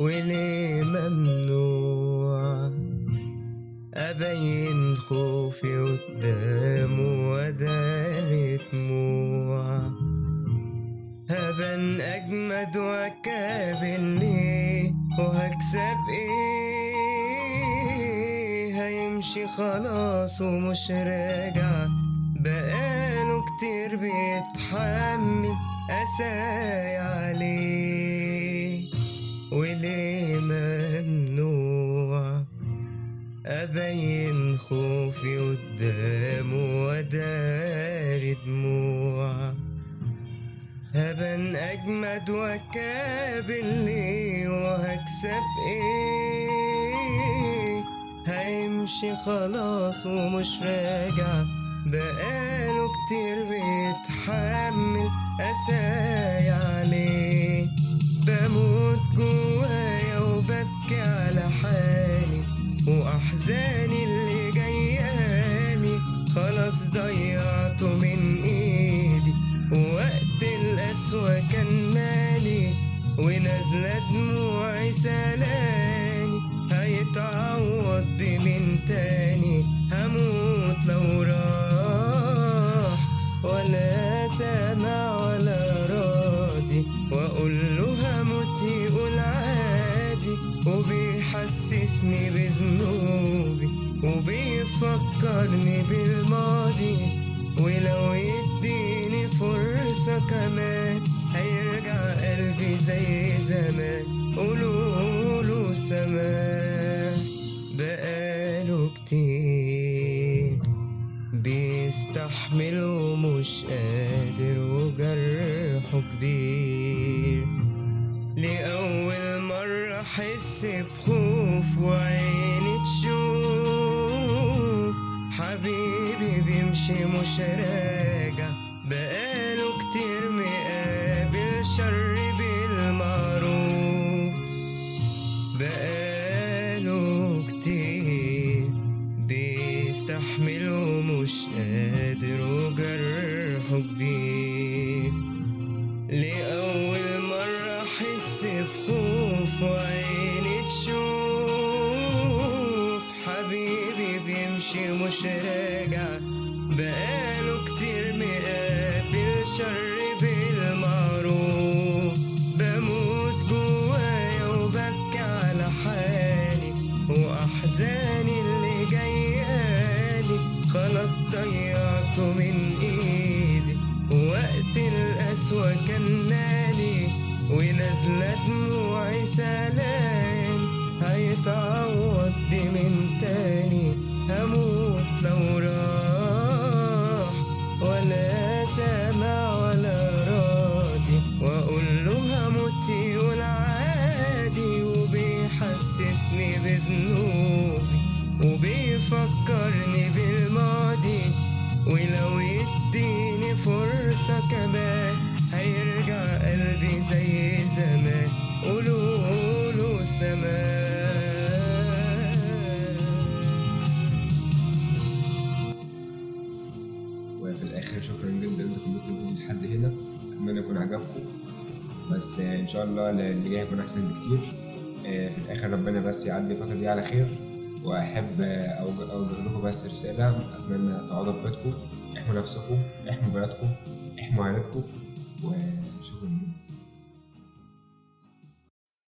وليه ممنوع أبين خوفي قدامه وداري دموع هبن أجمد وأكابل ليه وهكسب إيه هيمشي خلاص ومش راجع بقاله كتير بيتحمل أساي عليه وليه ممنوع أبين خوفي قدامه وداري دموع هبن أجمد وأكابل ليه وهكسب إيه هيمشي خلاص ومش راجع بقاله كتير بيتحمل أساي عليه بموت جوايا وببكي على حالي وأحزاني اللي جايالي خلاص ضيعته من إيدي ووقت القسوة كان مالي ونازلة دموعي سلاني هيتعوض بمين تاني هموت لو راح ولا سامع ولا راضي واقول له هموت يقول عادي وبيحسسني بذنوبي وبيفكرني بالماضي ولو يديني فرصة كمان هيرجع قلبي زي زمان قولوله سماح بقاله كتير بيستحمل ومش قادر وجرحه كبير لأول مرة أحس بخوف وعيني تشوف حبيبي بيمشي مش راجع بقاله كتير مقابل شر بالمعروف بقاله كتير بيستحمل ومش قادر وجرحه كبير لأول مرة أحس بخوف وعيني تشوف حبيبي بيمشي مش راجع بقاله كتير مقابل شر بالمعروف بموت جوايا وببكي على حالي وأحزاني اللي جايالي خلاص ضيعته من إيدي وقت القسوة كان مالي ونازلة دموعي سلاني هيتعوض بمن تاني هموت لو راح ولا سامع ولا راضي واقول له هموت يقول عادي وبيحسسني بذنوبي وبيفكرني بالماضي ولو يديني فرصة كمان هيرجع قلبي زي زمان قولوله سمان وفي الاخر شكرا جدا انكم كنتوا الفيديو لحد هنا اتمنى يكون عجبكم بس آه، ان شاء الله اللي جاي هيكون احسن بكتير آه، في الاخر ربنا بس يعدي الفتره دي على خير واحب آه، اوجه أوجه لكم بس رساله اتمنى تقعدوا في بيتكم احموا نفسكم احموا بلدكم احموا عيلتكم